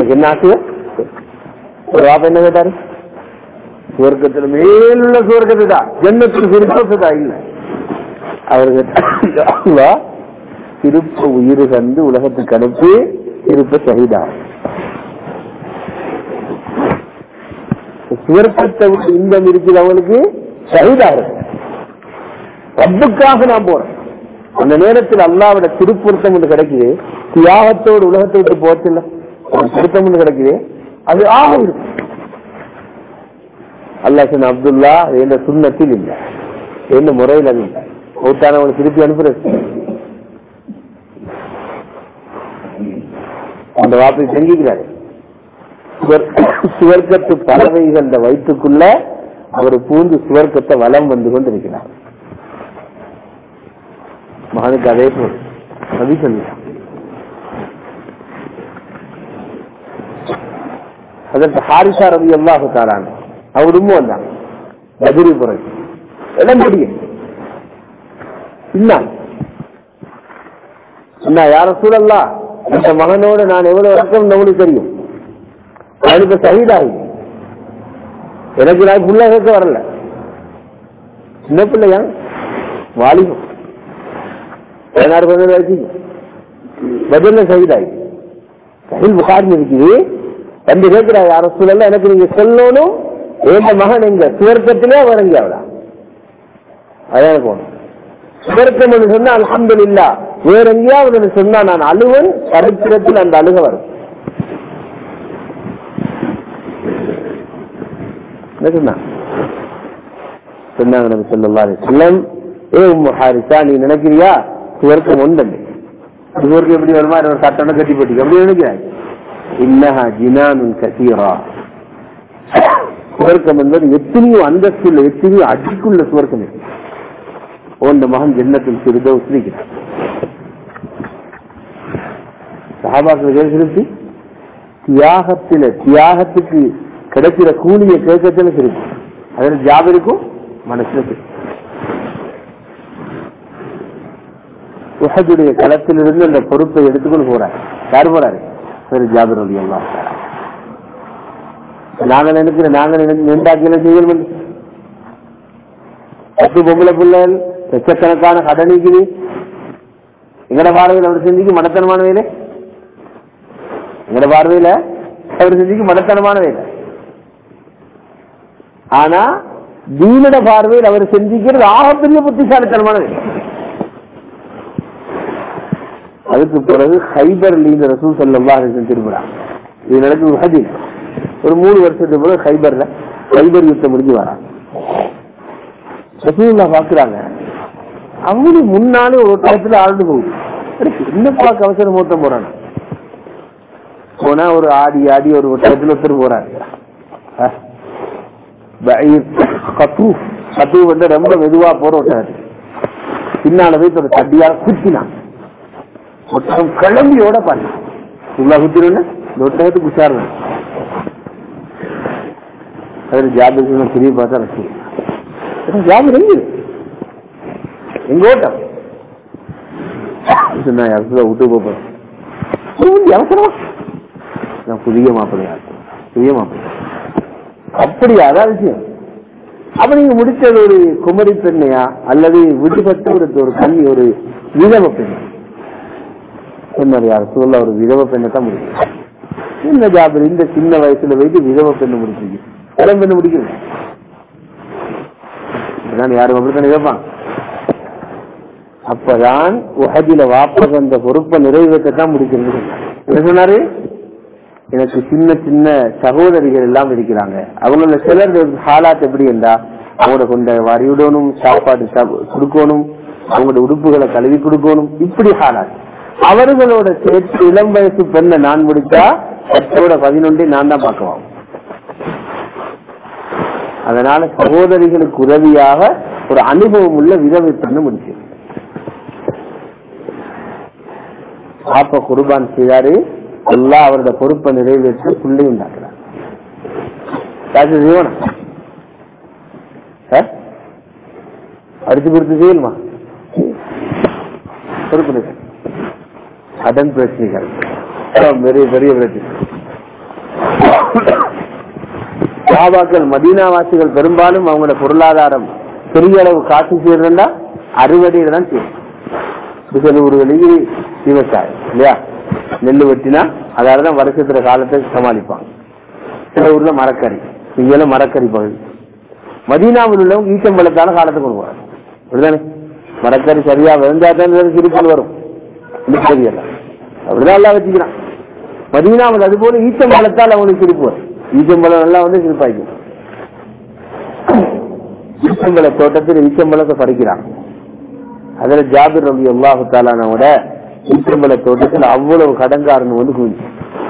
[SPEAKER 1] எனக்கு என்ன ஆசையோ ஒரு வாப்ப என்ன கேட்டாரு சுவர்க்கத்துல மேலுள்ள சுவர்க்கத்து தான் ஜன்னத்தில் சுருக்கத்துதா இல்ல அவருக்கு அல்லாஹ் திருப்ப உயிர் கண்டு உலகத்துக்கு அனுப்பி திருப்ப சகிதா சுவர்க்கத்தை விட்டு இன்பம் இருக்குது அவங்களுக்கு சகிதா இருக்கு ரப்புக்காக நான் போறேன் அந்த நேரத்தில் அல்லாவோட திருப்பொருத்தம் ஒன்று கிடைக்குது தியாகத்தோடு உலகத்தை விட்டு போச்சில்ல ஒரு திருத்தம் ஒன்று கிடைக்குது அது ஆக இருக்கு அல்லாஹ் சொன்ன அப்துல்லா எந்த சுண்ணத்தில் இல்லை எந்த முறையில் அது இல்லை ஒருத்தானவங்களை திருப்பி அனுப்புறது அந்த வாப்பை செஞ்சுக்கிறாரு சுவர்- சுவர்க்கத்து பறவைகள் இந்த வயிற்றுக்குள்ள அவர் பூந்து சுவர்க்கத்தை வலம் வந்து கொண்டிருக்கிறார் மகனுக்கு அதே போல் நபி சொல்லிட்டான் அதற்கு ஹாரிசா ரவி அல்லாஹு தாராங்க அவரும் வந்தாங்க பதிரி புறம் இடம் முடியும் என்ன யார சூழல்லா இந்த மகனோட நான் எவ்வளவு ரக்கம் உங்களுக்கு தெரியும் அவனுக்கு சகிதாகி எனக்கு நான் புள்ள கேட்க வரல சின்ன பிள்ளையா வாலிபம் பதினாறு பதினேழு வயசு பதில சகிதாகி சகில் புகார் இருக்குது வந்து கேட்கிறா யார சூழல்ல எனக்கு நீங்க சொல்லணும் எந்த மகன் எங்க சுவர்க்கத்திலே அவர் எங்க அவளா அதான் எனக்கு ஒண்ணு சுவர்க்கம் என்று சொன்னா அலமது இல்லா வேற எங்கேயாவது ஒண்ணு சொன்னா நான் அழுவன் சரித்திரத்தில் அந்த அழுக வரும் என்ன சொன்னா சொன்னாங்க நபி ஸல்லல்லாஹு அலைஹி வஸல்லம் ஏ உம்மு ஹாரிசா நீ நினைக்கிறியா சுவர்க்கம் ஒன்றல்ல சுவர்க்கம் எப்படி வருமா ஒரு சட்டனை கட்டி போட்டி எப்படி நினைக்கிறாய் இன்னஹா ஜினானுன் கசீரா சுவர்க்கம் என்பது எத்தனையோ அந்தஸ்துள்ள எத்தனையோ அடிக்குள்ள சுவர்க்கம் இருக்கு உன் மகன் ஜன்னத்தில் சிறிதோ உசிரிக்கிறார் சகாபாக்கள் திருப்தி தியாகத்தில தியாகத்துக்கு கிடைக்கிற கூலிய கேட்கத்துல திருப்தி அதில் ஜாப் இருக்கும் மனசுல திருப்தி உஹதுடைய களத்திலிருந்து அந்த பொறுப்பை எடுத்துக்கொண்டு போறார் யார் போறாரு சரி ஜாபிர் அலி அல்லா நாங்க நினைக்கிற நாங்க நினைந்தாக்கிய செய்யணும் பத்து பொம்பளை பிள்ளைகள் லட்சக்கணக்கான கடன் இருக்குது எங்கட பார்வையில் அவர் செஞ்சுக்கு மடத்தனமான வேலை எங்கட பார்வையில அவர் செஞ்சுக்கு மடத்தனமான வேலை ஆனா தீனட பார்வையில் அவர் செஞ்சுக்கிறது ஆகப்பெரிய புத்திசாலித்தனமான வேலை அதுக்கு பிறகு ஹைபர் இந்த ரசூல் சல்லா திரும்பினா இது நடக்குது ஹதி ஒரு மூணு வருஷத்துக்கு பிறகு ஹைபர்ல ஹைபர் யுத்தம் முடிஞ்சு வராங்க ரசூல்லா பாக்குறாங்க அவங்களுக்கு முன்னாலே ஒரு டயத்துல ஆழ்ந்து போகுது என்ன பார்க்க அவசரம் மூத்தம் போறாங்க போனா ஒரு ஆடி ஆடி ஒரு ஒட்டகத்துல ஒருத்தர் போறாரு கத்து கத்து வந்து ரொம்ப மெதுவா போற ஒட்டகத்துக்கு பின்னால போய் ஒரு தட்டியால குத்தினான் ஒட்டகம் கிளம்பியோட பண்ண உள்ள குத்தினா இந்த ஒட்டகத்துக்கு உஷார் அதில் ஜாபி திரும்பி பார்த்தா ரசூல் ஜாபி எங்க எங்க ஓட்டம் சொன்னா அரசுல விட்டு போறேன் அவசரமா நான் புதிய மாப்பிள்ளையா புதிய மாப்பிள்ளை அப்படியா அதான் விஷயம் அப்ப நீங்க முடிச்சது ஒரு குமரி பெண்ணையா அல்லது விடுபட்ட ஒரு ஒரு கல்வி ஒரு விதவ பெண் சொன்னார் யார் சொல்ல ஒரு விதவ பெண்ணை தான் முடிக்கும் என்ன ஜாபர் இந்த சின்ன வயசுல வைத்து விதவ பெண்ணு முடிச்சீங்க இளம் பெண்ணு முடிக்கிறது யாரும் அப்படித்தானே கேட்பான் அப்பதான் உஹதில வாப்பஸ் அந்த பொறுப்பை நிறைவேற்றத்தான் முடிக்கிறது என்ன சொன்னாரு எனக்கு சின்ன சின்ன சகோதரிகள் எல்லாம் இருக்கிறாங்க அவங்கள சிலர் ஹாலாத் எப்படி இருந்தா அவங்களோட கொண்ட வரியுடனும் சாப்பாடு கொடுக்கணும் அவங்களோட உடுப்புகளை கழுவி கொடுக்கணும் இப்படி ஹாலாத் அவர்களோட சேர்த்து இளம் வயசு பெண்ணை நான் முடிச்சா பத்தோட பதினொன்றை நான் தான் பார்க்குவோம் அதனால சகோதரிகளுக்கு உதவியாக ஒரு அனுபவம் உள்ள விதவை பெண்ணு முடிச்சு பாப்ப குருபான் செய்தாரு எல்லாம் அவரோட பொறுப்பை நிறைவேற்ற புள்ளி உண்டாக்குறார் ஜீவனம் அடிச்சு கொடுத்து செய்யணுமா பொறுப்பு கடன் பிரச்சனைகள் பெரிய பெரிய பிரச்சனை சஹாபாக்கள் மதீனாவாசிகள் பெரும்பாலும் அவங்களோட பொருளாதாரம் பெரிய அளவு காசு செய்யறதுண்டா அறுவடையில தான் செய்யும் சில ஊர்களில் விவசாயம் இல்லையா நெல் வெட்டினா அதாலதான் வருஷத்துல காலத்தை சமாளிப்பாங்க சில ஊர்ல மரக்கறி இங்க மரக்கறி பகுதி மதீனாவில் உள்ளவங்க ஈச்சம்பழத்தான காலத்தை கொண்டு போறாங்க அப்படிதானே மரக்கறி சரியா விழுந்தா தான் சிரிப்பல் வரும் இன்னும் தெரியல அப்படிதான் எல்லாம் வச்சுக்கிறான் மதீனாவில் அது போல ஈச்சம்பழத்தால் அவனுக்கு சிரிப்பு வரும் ஈச்சம்பழம் எல்லாம் வந்து சிரிப்பாய்க்கும் ஈச்சம்பழ தோட்டத்தில் ஈச்சம்பழத்தை பறிக்கிறாங்க அதுல ஜாபிர் ரவி அல்லாஹு தாலானோட ஈச்சம்பழ தோட்டத்தில் அவ்வளவு கடங்காரன் வந்து குவிஞ்சு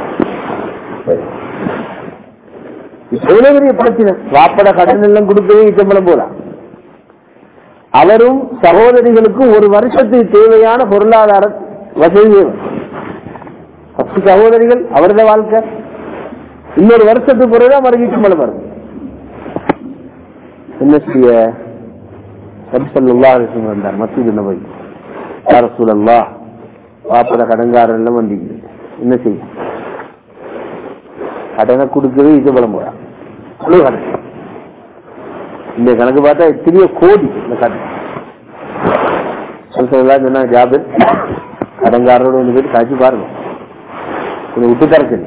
[SPEAKER 1] எவ்வளவு பெரிய பிரச்சனை வாப்பட கடன் எல்லாம் கொடுக்கவே ஈச்சம்பழம் போலாம் அவரும் சகோதரிகளுக்கும் ஒரு வருஷத்துக்கு தேவையான பொருளாதார வசதி வேணும் பத்து சகோதரிகள் அவரது வாழ்க்கை இன்னொரு வருஷத்துக்கு பிறகுதான் மறுபடியும் மழை வரும் என்ன செய்ய சல்லா வந்தார் மசூது நபை யார சூழல்லா வாப்பத கடன்காரர் எல்லாம் வந்தீங்க என்ன செய்ய கடனை கொடுக்கவே இது பலம் போறா அவ்வளவு கடன் இந்த கணக்கு பார்த்தா எத்தனையோ கோடி இந்த கடன் சொல்லலாம் சொன்னா ஜாபிர் கடன்காரரோட வந்து போயிட்டு காய்ச்சி பாருங்க கொஞ்சம் விட்டு தரச்சு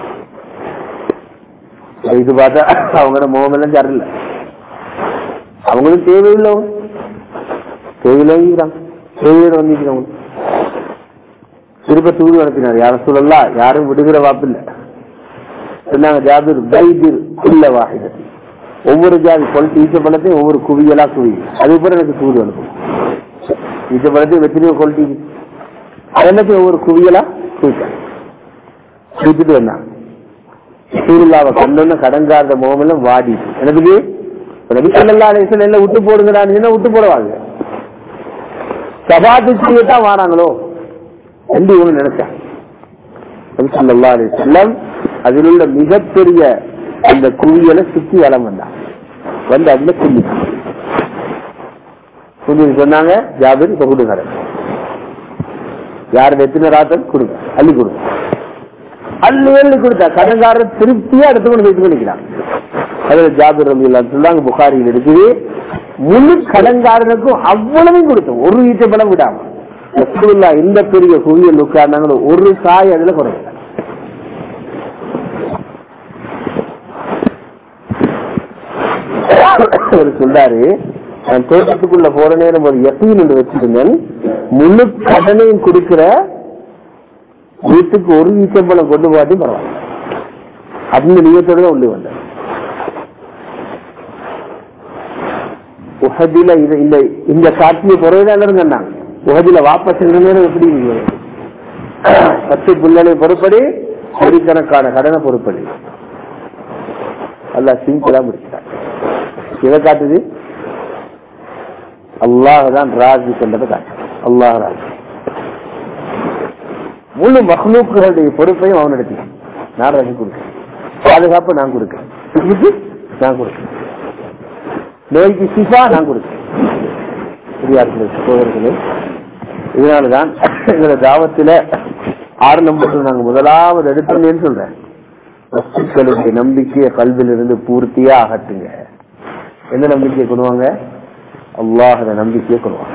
[SPEAKER 1] இது பார்த்தா அவங்களோட முகம் எல்லாம் சரியில்லை அவங்களும் தேவையில்லவங்க தேவையில்லைங்கிறாங்க தேவையோட வந்துக்கிறாங்க திருப்ப தூது அனுப்பினார் யாரும் சொல்லலாம் யாரும் விடுகிற வாப்பில்லை சொன்னாங்க ஜாபிர் பைபிர் இல்ல வாஹித ஒவ்வொரு ஜாதி கொல்ட்டு ஈச்சப்பழத்தையும் ஒவ்வொரு குவியலா குவி அதுக்கப்புறம் எனக்கு தூது அனுப்பும் ஈச்சப்பழத்தையும் வெற்றிலையும் கொல்ட்டி அதெல்லாத்தையும் ஒவ்வொரு குவியலா குவிச்சாங்க குவிச்சுட்டு வந்தாங்க சூருல்லாவை கண்டோன்னு கடங்காத முகமெல்லாம் வாடி எனக்கு நபி சொல்லா அலிஸ்ல எல்லாம் விட்டு போடுங்கடான்னு விட்டு போடுவாங்க சபாத்து செய்யத்தான் வாராங்களோ என்று இவனு நினைச்சான் நபி சொல்லா அலிஸ்லம் அதில் உள்ள மிகப்பெரிய அந்த குவியலை சுத்தி வளம் வந்தான் வந்து அதுல குள்ளி குள்ளி சொன்னாங்க ஜாபிர் இப்ப கொடுங்க யார் எத்தனை ராத்தன் கொடுங்க அள்ளி கொடுங்க அள்ளி அள்ளி கொடுத்தா கடன்காரர் திருப்தியா எடுத்துக்கொண்டு வைத்து பண்ணிக்கிறான் அதுல ஜாபிர் ரவி சொல்லாங்க புகாரியில் இருக்குது முழு கடன்காரனுக்கும் அவ்வளவையும் கொடுத்தோம் ஒரு ஈட்ட பலம் விடாம இந்த பெரிய குவியல் உட்கார்ந்தாங்களோ ஒரு காய் அதுல குறையல சொல்றாரு நான் தோட்டத்துக்குள்ள போற நேரம் ஒரு எப்பயும் என்று வச்சிருந்தேன் முழு கடனையும் கொடுக்கிற வீட்டுக்கு ஒரு ஈச்சம்பழம் கொண்டு போட்டி பரவாயில்ல அந்த நியத்தோட தான் உள்ளே வந்தேன் உஹதில இது இந்த இந்த காட்சியை பிறகுதான் எல்லாரும் கண்டாங்க உஹதில வாபஸ் நேரம் எப்படி பத்து பிள்ளை பொறுப்படி கோடிக்கணக்கான கடனை பொறுப்படி அல்ல சிம்பிளா முடிச்சிட்டாங்க இதை காட்டுது அல்லாஹ் தான் ராஜி கொண்டதை காட்டு அல்லாஹ் ராஜி முழு மஹ்லூக்குகளுடைய பொறுப்பையும் அவன் எடுத்துக்கான் நான் ராஜி கொடுக்கிறேன் பாதுகாப்பு நான் கொடுக்கிறேன் நான் கொடுக்கிறேன் நோய்க்கு சிஃபா நான் கொடுக்கிறேன் பெரியார்களே சகோதரர்களே இதனாலதான் எங்களோட தாவத்துல ஆறு நம்பர் நாங்க முதலாவது எடுத்தோம்னு சொல்றேன் வஸ்துக்களுடைய நம்பிக்கையை கல்வியில இருந்து பூர்த்தியா அகட்டுங்க எந்த நம்பிக்கையை கொண்டுவாங்க அல்லாஹத நம்பிக்கையை கொள்வாங்க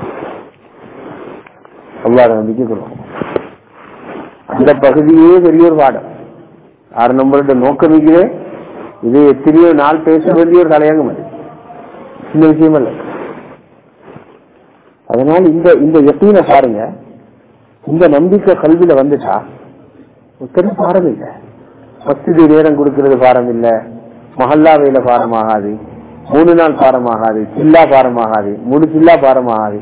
[SPEAKER 1] அல்லாத நம்பிக்கை கொள்வாங்க அந்த பகுதியே பெரிய ஒரு பாடம் ஆறு நம்பரோட நோக்கம் இருக்கிறே இது எத்தனையோ நாள் பேச வேண்டிய ஒரு தலையங்கம் அது சின்ன விஷயம் அல்ல அதனால இந்த இந்த எத்தீனை பாருங்க இந்த நம்பிக்கை கல்வியில வந்துட்டா பெரும் பாரம் இல்லை மஸ்திதி நேரம் கொடுக்கிறது பாரம் இல்ல மஹல்லாவையில பாரமாகாது மூணு நாள் பாரமாகாது சில்லா பாரமாகாது மூணு சில்லா பாரமாகாது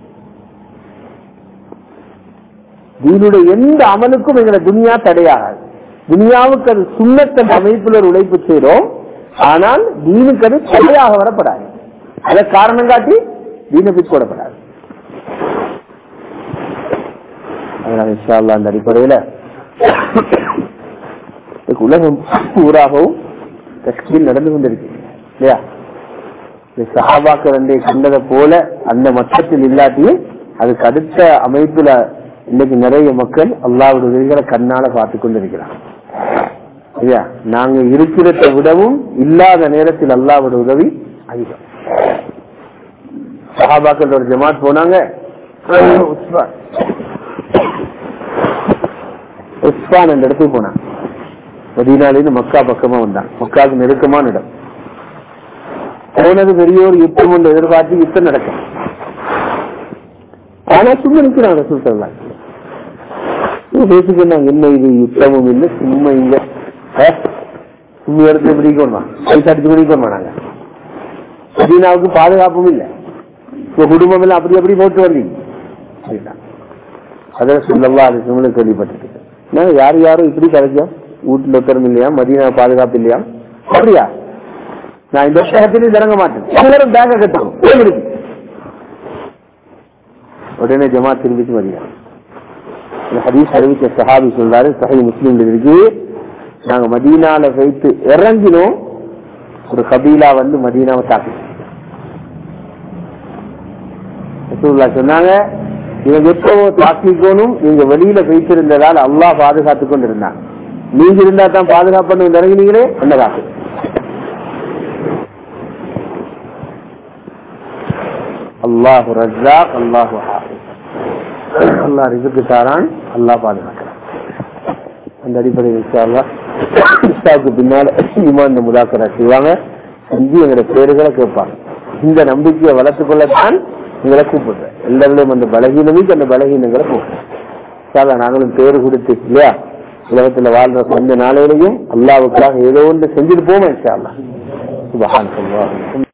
[SPEAKER 1] தீனுடைய எந்த அமலுக்கும் எங்களை துனியா தடையாகாது துனியாவுக்கு அது சுண்ணத்தன் அமைப்புல ஒரு உழைப்பு செய்யறோம் ஆனால் தீனுக்கு அது தடையாக வரப்படாது அதை காரணம் காட்டி தீனை பிச்சு போடப்படாது அதனால இன்ஷா அல்லாஹ் அந்த அடிப்படையில உலகம் பூராகவும் தஸ்கீல் நடந்து கொண்டிருக்கு இல்லையா இந்த சஹாபாக்கள் ரெண்டை கண்டதை போல அந்த மட்டத்தில் இல்லாட்டியும் அதுக்கு அடுத்த அமைப்புல இன்னைக்கு நிறைய மக்கள் அல்லாவுடைய உதவிகளை கண்ணால பார்த்து கொண்டிருக்கிறாங்க இல்லையா நாங்க இருக்கிறத விடவும் இல்லாத நேரத்தில் அல்லாவோட உதவி அதிகம் சஹாபாக்கள் ஒரு ஜமாத் போனாங்க உஸ்மான் உஸ்மான் அந்த இடத்துக்கு போனான் மதீனாலிருந்து மக்கா பக்கமா வந்தான் மக்காவுக்கு நெருக்கமான இடம் போனது பெரிய ஒரு யுத்தம் ஒன்று எதிர்பார்த்து யுத்தம் நடக்கும் ஆனா சும்மா நிக்கிறான் ரசூல் சொல்லலாம் பேசிக்கிறாங்க என்ன இது யுத்தமும் இல்லை சும்மா இங்க அஹ், சும்மா எடுத்து பிடிக்கணுமா பைசா அடிச்சு பிடிக்கணுமா நாங்க மதீனாவுக்கு பாதுகாப்பும் இல்லை உங்க குடும்பம் எல்லாம் அப்படி அப்படி போட்டு வந்தீங்க சரிதான் அதான் சொல்லவா அது சும்மா கேள்விப்பட்டிருக்கு நாங்க யார் யாரும் இப்படி கிடைக்கும் வீட்டுல உத்தரவு இல்லையா மதியம் பாதுகாப்பு இல்லையா அப்படியா நான் இந்த புத்தகத்திலும் இறங்க மாட்டேன் எல்லாரும் பேங்க கட்டணும் போயிடுச்சு. உடனே ஜமா திரும்பிச்சு மதியம் இந்த ஹதீஸ் அறிவிச்ச சஹாபி சொல்றாரு சஹி முஸ்லீம் இருக்கு நாங்க மதீனால வைத்து இறங்கினோம் ஒரு கபீலா வந்து மதீனாவை தாக்கி ரசூலுல்லாஹ் சொன்னாங்க இவங்க எப்பவோ தாக்கிக்கணும் நீங்க வெளியில வைத்திருந்ததால் அல்லாஹ் பாதுகாத்து கொண்டு இருந்தாங்க நீங்க இருந்தா தான் பாதுகாப்பு இறங்கினீங்களே என்ன காப்பு அல்லாஹு ரஜாக் அல்லாஹு ஹாஃபிஸ் அல்லாஹ் ரிசுக்கு தாரான் அல்லாஹ் பாதுகாக்கிறான் அந்த அடிப்படையில் இன்ஷா அல்லாஹ் இஸ்லாவுக்கு பின்னால இமான் முதாக்கரா செய்வாங்க செஞ்சு எங்களோட பேருகளை கேட்பாங்க இந்த நம்பிக்கையை வளர்த்துக் கொள்ளத்தான் எங்களை கூப்பிடுறேன் எல்லாருடையும் அந்த பலகீனமும் அந்த பலகீனங்களை கூப்பிடுறேன் சாதா நாங்களும் பேரு கொடுத்து இல்லையா உலகத்துல வாழ்ற கொஞ்ச நாளையிலையும் அல்லாவுக்காக ஏதோ ஒன்று செஞ்சுட்டு போவோம் இன்ஷா அல்லாஹ் சுபஹான்